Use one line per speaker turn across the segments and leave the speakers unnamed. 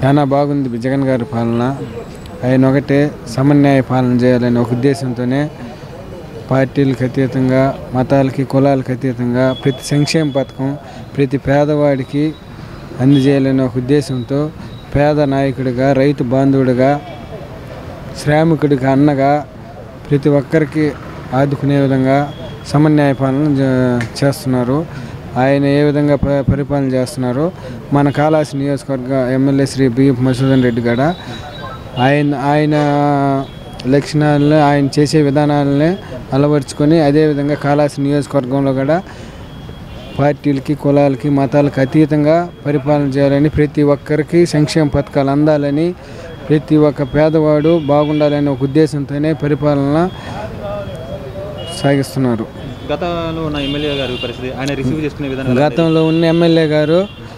చాలా బాగుంది జగన్ గారి పాలన ఆయన ఒకటే సమన్యాయ పాలన చేయాలనే ఒక ఉద్దేశంతోనే పార్టీలకు అతీతంగా మతాలకి కులాలకు అతీతంగా ప్రతి సంక్షేమ పథకం ప్రతి పేదవాడికి అందజేయాలనే ఒక ఉద్దేశంతో పేద నాయకుడిగా రైతు బాంధవుడిగా శ్రామికుడిగా అన్నగా ప్రతి ఒక్కరికి ఆదుకునే విధంగా సమన్యాయ పాలన జ- చేస్తున్నారు ఆయన ఏ విధంగా ప- పరిపాలన చేస్తున్నారు మన కాళాసి నియోజకవర్గ ఎమ్మెల్యే శ్రీ బిఎఫ్ మసూదన్ రెడ్డి గడ ఆయన ఆయన లక్షణాలను ఆయన చేసే విధానాలని అలవర్చుకొని అదేవిధంగా కాళాసి నియోజకవర్గంలో కూడా పార్టీలకి కులాలకి మతాలకు అతీతంగా పరిపాలన చేయాలని ప్రతి ఒక్కరికి సంక్షేమ పథకాలు అందాలని ప్రతి ఒక్క పేదవాడు బాగుండాలనే ఒక ఉద్దేశంతోనే పరిపాలన సాగిస్తున్నారు
గతంలో ఉన్న ఎమ్మెల్యే గారి పరిస్థితి ఆయన రిసీవ్ చేసుకునే విధానం
గతంలో ఉన్న ఎమ్మెల్యే గారు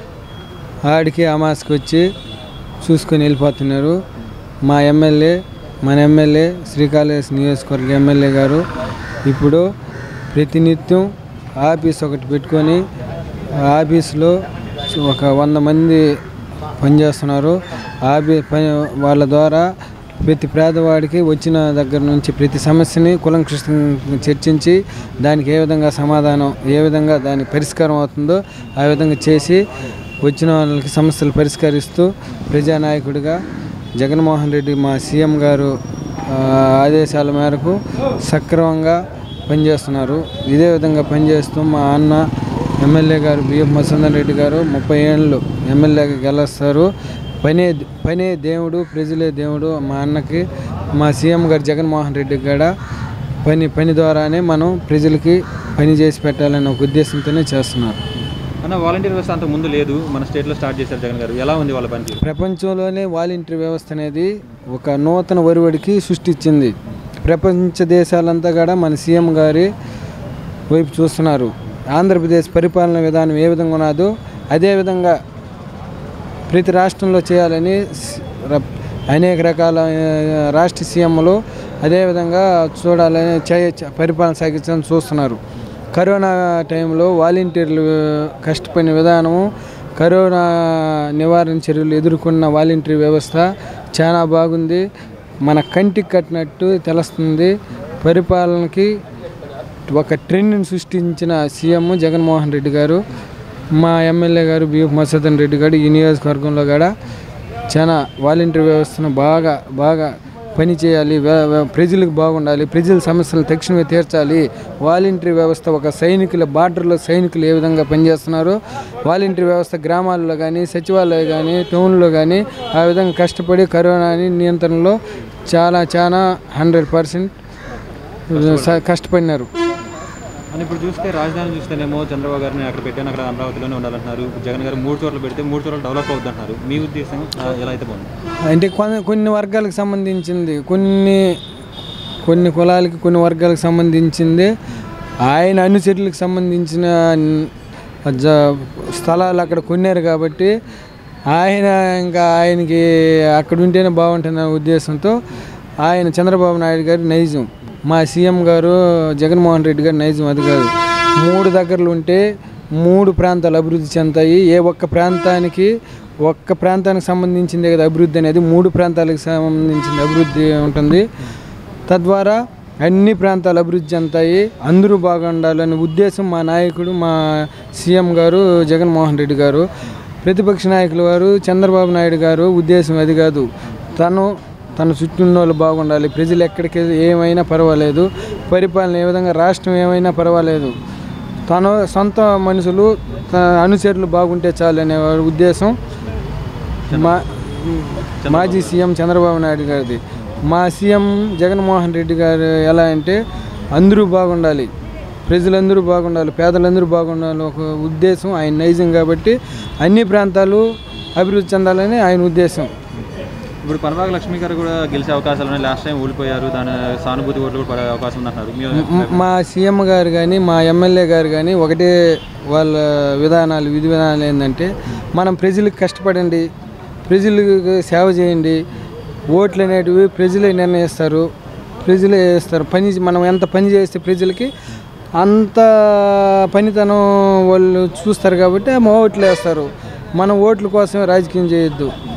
ఆడికి అమాస్కి వచ్చి చూసుకొని వెళ్ళిపోతున్నారు మా ఎమ్మెల్యే మన ఎమ్మెల్యే శ్రీకాళహస్తి నియోజకవర్గ ఎమ్మెల్యే గారు ఇప్పుడు ప్రతినిత్యం ఆఫీస్ ఒకటి పెట్టుకొని ఆ ఆఫీసులో ఒక వంద మంది పనిచేస్తున్నారు ఆఫీ పని వాళ్ళ ద్వారా ప్రతి పేదవాడికి వచ్చిన దగ్గర నుంచి ప్రతి సమస్యని కులంకృష్ణంగా చర్చించి దానికి ఏ విధంగా సమాధానం ఏ విధంగా దానికి పరిష్కారం అవుతుందో ఆ విధంగా చేసి వచ్చిన వాళ్ళకి సమస్యలు పరిష్కరిస్తూ ప్రజానాయకుడిగా జగన్మోహన్ రెడ్డి మా సీఎం గారు ఆ, ఆదేశాల మేరకు సక్రమంగా పనిచేస్తున్నారు ఇదే విధంగా పనిచేస్తూ మా అన్న ఎమ్మెల్యే గారు బిఎఫ్ మసందర్ రెడ్డి గారు ముప్పై ఏళ్ళు ఎమ్మెల్యేగా గెలుస్తారు పనే పనే దేవుడు ప్రజలే దేవుడు మా అన్నకి మా సీఎం గారు జగన్మోహన్ రెడ్డి కూడా పని పని ద్వారానే మనం ప్రజలకి పని చేసి పెట్టాలనే ఒక ఉద్దేశంతోనే చేస్తున్నారు
అన్న వాలంటీర్ వ్యవస్థ అంత ముందు లేదు మన స్టేట్లో స్టార్ట్ చేశారు జగన్ గారు ఎలా ఉంది వాళ్ళ పనితీరు
ప్రపంచంలోనే వాలంటీర్ వ్యవస్థ అనేది ఒక నూతన ఒరవడికి సృష్టించింది ప్రపంచ దేశాలంతా కూడా మన సీఎం గారి వైపు చూస్తున్నారు ఆంధ్రప్రదేశ్ పరిపాలన విధానం ఏ విధంగా ఉన్నదో అదేవిధంగా ప్రతి రాష్ట్రంలో చేయాలని స్- ర- అనేక రకాల ఆ, రాష్ట్ర సీఎంలు అదేవిధంగా చూడాలని చేయ చ- పరిపాలన సాగించాలని చూస్తున్నారు కరోనా టైంలో వాలంటీర్లు కష్టపడిన విధానము కరోనా నివారణ చర్యలు ఎదుర్కొన్న వాలంటీర్ వ్యవస్థ చాలా బాగుంది మన కంటికి కట్టినట్టు తెలుస్తుంది పరిపాలనకి ఒక ట్రెండ్ని సృష్టించిన సీఎం జగన్మోహన్ రెడ్డి గారు మా ఎమ్మెల్యే గారు బిఎఫ్ మసదన్ రెడ్డి గారు ఈ నియోజకవర్గంలో కూడా చాలా వాలంటీర్ వ్యవస్థను బాగా బాగా పని చేయాలి వే- వే- ప్రజలకు బాగుండాలి ప్రజల సమస్యలను తక్షణమే తీర్చాలి వాలంటీర్ వ్యవస్థ ఒక సైనికుల బార్డర్లో సైనికులు ఏ విధంగా పనిచేస్తున్నారో వాలంటీర్ వ్యవస్థ గ్రామాల్లో కానీ సచివాలయం కానీ టౌన్లో కానీ ఆ విధంగా కష్టపడి కరోనాని నియంత్రణలో చాలా చాలా హండ్రెడ్ పర్సెంట్ కష్టపడినారు
అని ఇప్పుడు చూస్తే రాజధాని చూస్తేనేమో చంద్రబాబు గారిని అక్కడ పెట్టాను అక్కడ అమరావతిలోనే ఉండాలంటున్నారు జగన్ గారు మూడు చోట్ల పెడితే మూడు చోట్ల డెవలప్ అవుతుంది అంటున్నారు మీ ఉద్దేశం ఆ, ఎలా అయితే బాగుంది
అంటే కొన్ని కొన్ని వర్గాలకు సంబంధించింది కొన్ని కొన్ని కులాలకి కొన్ని వర్గాలకు సంబంధించింది ఆయన అనుచరులకు సంబంధించిన జ స్థలాలు అక్కడ కొన్నారు కాబట్టి ఆయన ఇంకా ఆయనకి అక్కడ ఉంటేనే బాగుంటుందనే ఉద్దేశంతో ఆయన చంద్రబాబు నాయుడు గారి నైజం మా సీఎం గారు జగన్మోహన్ రెడ్డి గారి నైజం అది కాదు మూడు దగ్గరలు ఉంటే మూడు ప్రాంతాలు అభివృద్ధి చెందుతాయి ఏ ఒక్క ప్రాంతానికి ఒక్క ప్రాంతానికి సంబంధించిందే కదా అభివృద్ధి అనేది మూడు ప్రాంతాలకు సంబంధించిన అభివృద్ధి ఉంటుంది తద్వారా అన్ని ప్రాంతాలు అభివృద్ధి చెందుతాయి అందరూ బాగుండాలనే ఉద్దేశం మా నాయకుడు మా సీఎం గారు జగన్మోహన్ రెడ్డి గారు ప్రతిపక్ష నాయకులు వారు చంద్రబాబు నాయుడు గారు ఉద్దేశం అది కాదు తను తన చుట్టూ ఉన్న వాళ్ళు బాగుండాలి ప్రజలు ఎక్కడికి ఏమైనా పర్వాలేదు పరిపాలన ఏ విధంగా రాష్ట్రం ఏమైనా పర్వాలేదు తన సొంత మనుషులు తన అనుచరులు బాగుంటే చాలు అనే ఉద్దేశం మా మాజీ సీఎం చంద్రబాబు నాయుడు గారిది మా సీఎం జగన్మోహన్ రెడ్డి గారు ఎలా అంటే అందరూ బాగుండాలి ప్రజలందరూ బాగుండాలి పేదలందరూ బాగుండాలి ఒక ఉద్దేశం ఆయన నైజం కాబట్టి అన్ని ప్రాంతాలు అభివృద్ధి చెందాలని ఆయన ఉద్దేశం
ఇప్పుడు పరవాగ లక్ష్మి గారు కూడా గెలిచే అవకాశాలు ఉన్నాయి లాస్ట్ టైం ఓడిపోయారు దాని సానుభూతి ఓట్లు కూడా పడే అవకాశం ఉందంటున్నారు మీ
మ- మా సీఎం గారు కానీ మా ఎమ్మెల్యే గారు కానీ ఒకటే వాళ్ళ విధానాలు విధి విధానాలు ఏంటంటే మనం ప్రజలకు కష్టపడండి ప్రజలకు సేవ చేయండి ఓట్లు అనేటివి ప్రజలే నిర్ణయిస్తారు ప్రజలే వేస్తారు పని మనం ఎంత పని చేస్తే ప్రజలకి అంత పనితనం వాళ్ళు చూస్తారు కాబట్టి మా ఓట్లు వేస్తారు మనం ఓట్ల కోసమే రాజకీయం చేయొద్దు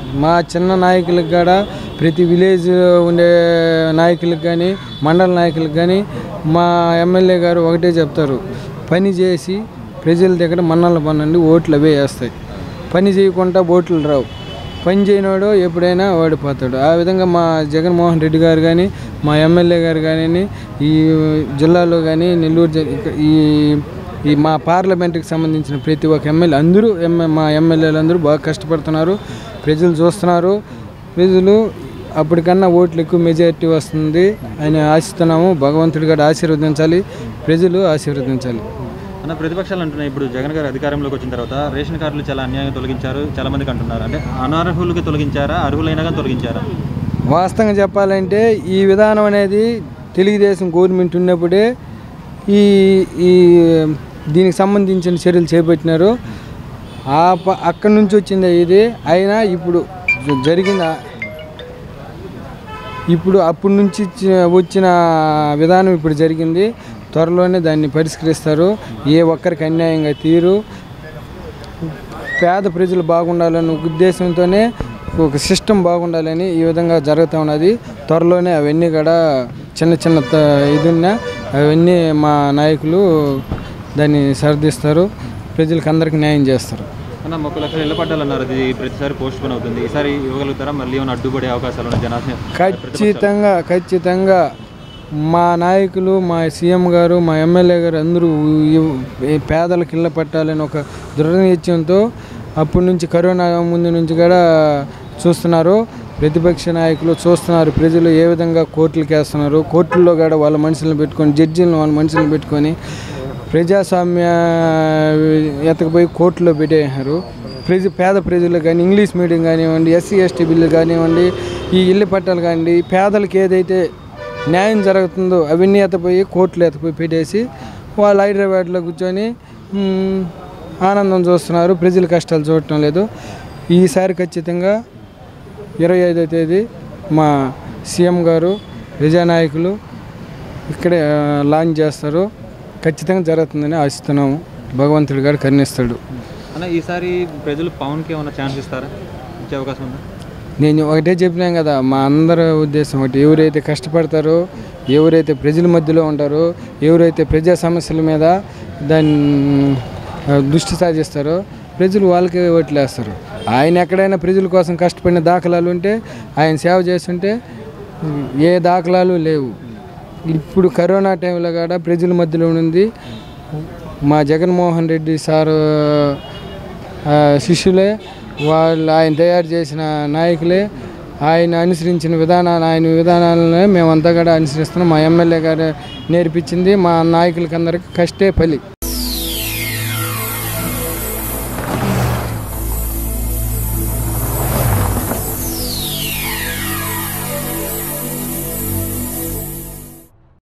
మా చిన్న నాయకులకు కూడా ప్రతి విలేజ్ ఉండే నాయకులకు కానీ మండల నాయకులకు కానీ మా ఎమ్మెల్యే గారు ఒకటే చెప్తారు పని చేసి ప్రజల దగ్గర మన్నలు పనండి ఓట్లు అవే వేస్తాయి పని చేయకుండా ఓట్లు రావు పని చేయనోడు ఎప్పుడైనా ఓడిపోతాడు ఆ విధంగా మా జగన్మోహన్ రెడ్డి గారు కానీ మా ఎమ్మెల్యే గారు కానీ ఈ జిల్లాలో కానీ నెల్లూరు జి- ఇక- ఈ ఈ మా పార్లమెంట్కి సంబంధించిన ప్రతి ఒక్క ఎమ్మెల్యే అందరూ ఎమ్మె మా ఎమ్మెల్యేలు అందరూ బాగా కష్టపడుతున్నారు ప్రజలు చూస్తున్నారు ప్రజలు అప్పటికన్నా ఓట్లు ఎక్కువ మెజారిటీ వస్తుంది అని ఆశిస్తున్నాము భగవంతుడి గారు ఆశీర్వదించాలి ప్రజలు ఆశీర్వదించాలి
అన్న ప్రతిపక్షాలు అంటున్నాయి ఇప్పుడు జగన్ గారు అధికారంలోకి వచ్చిన తర్వాత రేషన్ కార్డులు చాలా అన్యాయంగా తొలగించారు చాలా మందికి అంటున్నారు అంటే అనర్హులకి తొలగించారా అర్హులైనా కానీ తొలగించారా
వాస్తవంగా చెప్పాలంటే ఈ విధానం అనేది తెలుగుదేశం గవర్నమెంట్ ఉన్నప్పుడే ఈ ఈ దీనికి సంబంధించిన చర్యలు చేపట్టినారు ఆ ప అక్కడి నుంచి వచ్చింది ఇది అయినా ఇప్పుడు జ- జరిగిన ఇప్పుడు అప్పటి నుంచి చి- వచ్చిన విధానం ఇప్పుడు జరిగింది త్వరలోనే దాన్ని పరిష్కరిస్తారు ఏ ఒక్కరికి అన్యాయంగా తీరు పేద ప్రజలు బాగుండాలనే ఉద్దేశంతోనే ఒక సిస్టమ్ బాగుండాలని ఈ విధంగా జరుగుతూ ఉన్నది త్వరలోనే అవన్నీ కూడా చిన్న చిన్న త- ఇది ఉన్నా అవన్నీ మా నాయకులు దాన్ని సరిదిస్తారు ప్రజలకు అందరికీ న్యాయం చేస్తారు
అన్న ముప్పై లక్షలు ఇళ్ళ పడ్డాలు అన్నారు అది ప్రతిసారి పోస్ట్ పోన్ అవుతుంది ఈసారి ఇవ్వగలుగుతారా మళ్ళీ ఏమైనా అడ్డుపడే అవకాశాలు ఉన్నాయి జనాలు
ఖచ్చితంగా ఖచ్చితంగా మా నాయకులు మా సీఎం గారు మా ఎమ్మెల్యే గారు అందరూ ఈ- ఈ పేదలకు ఇళ్ళ పట్టాలని ఒక దృఢ నిశ్చయంతో అప్పటి నుంచి కరోనా ముందు నుంచి కూడా చూస్తున్నారు ప్రతిపక్ష నాయకులు చూస్తున్నారు ప్రజలు ఏ విధంగా కోర్టులకు వేస్తున్నారు కోర్టుల్లో కూడా వాళ్ళ మనుషులను పెట్టుకొని జడ్జీలను వాళ్ళ మనుషులను పెట్టుకొని ప్రజాస్వామ్య ఎత్తకపోయి కోర్టులో పెట్టేశారు ప్రజ పేద ప్రజలు కానీ ఇంగ్లీష్ మీడియం కానివ్వండి ఎస్సీ ఎస్టీ బిల్లు కానివ్వండి ఈ ఇల్లు పట్టాలు కానివ్వండి ఈ పేదలకు ఏదైతే న్యాయం జరుగుతుందో అవన్నీ ఎత్తపోయి కోర్టులో ఎత్తపోయి పెట్టేసి వాళ్ళు హైదరాబాద్లో కూర్చొని మ్, ఆనందం చూస్తున్నారు ప్రజల కష్టాలు చూడటం లేదు ఈసారి ఖచ్చితంగా ఇరవై ఐదో తేదీ మా సీఎం గారు ప్రజానాయకులు ఇక్కడే ఆ, లాంచ్ చేస్తారు ఖచ్చితంగా జరుగుతుందని ఆశిస్తున్నాము భగవంతుడి గారు కరుణిస్తాడు
అన్న ఈసారి ప్రజలు పవన్కి ఏమైనా ఛాన్స్ ఇస్తారా ఇచ్చే అవకాశం ఉందా
నేను ఒకటే చెప్పినాం కదా మా అందరి ఉద్దేశం ఒకటి ఎవరైతే కష్టపడతారో ఎవరైతే ప్రజల మధ్యలో ఉంటారో ఎవరైతే ప్రజా సమస్యల మీద దాన్ని ఆ, దృష్టి సాధిస్తారో ప్రజలు వాళ్ళకే ఓట్లు వేస్తారు ఆయన ఎక్కడైనా ప్రజల కోసం కష్టపడిన దాఖలాలు ఉంటే ఆయన సేవ చేస్తుంటే ఏ దాఖలాలు లేవు ఇప్పుడు కరోనా టైంలో కూడా ప్రజల మధ్యలో ఉంది మా జగన్మోహన్ రెడ్డి సారు ఆ, శిష్యులే వాళ్ళు ఆయన తయారు చేసిన నాయకులే ఆయన అనుసరించిన విధానాలు ఆయన విధానాలనే మేమంతా కూడా అనుసరిస్తున్నాం మా ఎమ్మెల్యే గారు నేర్పించింది మా నాయకులకి అందరికీ కష్టే ఫలి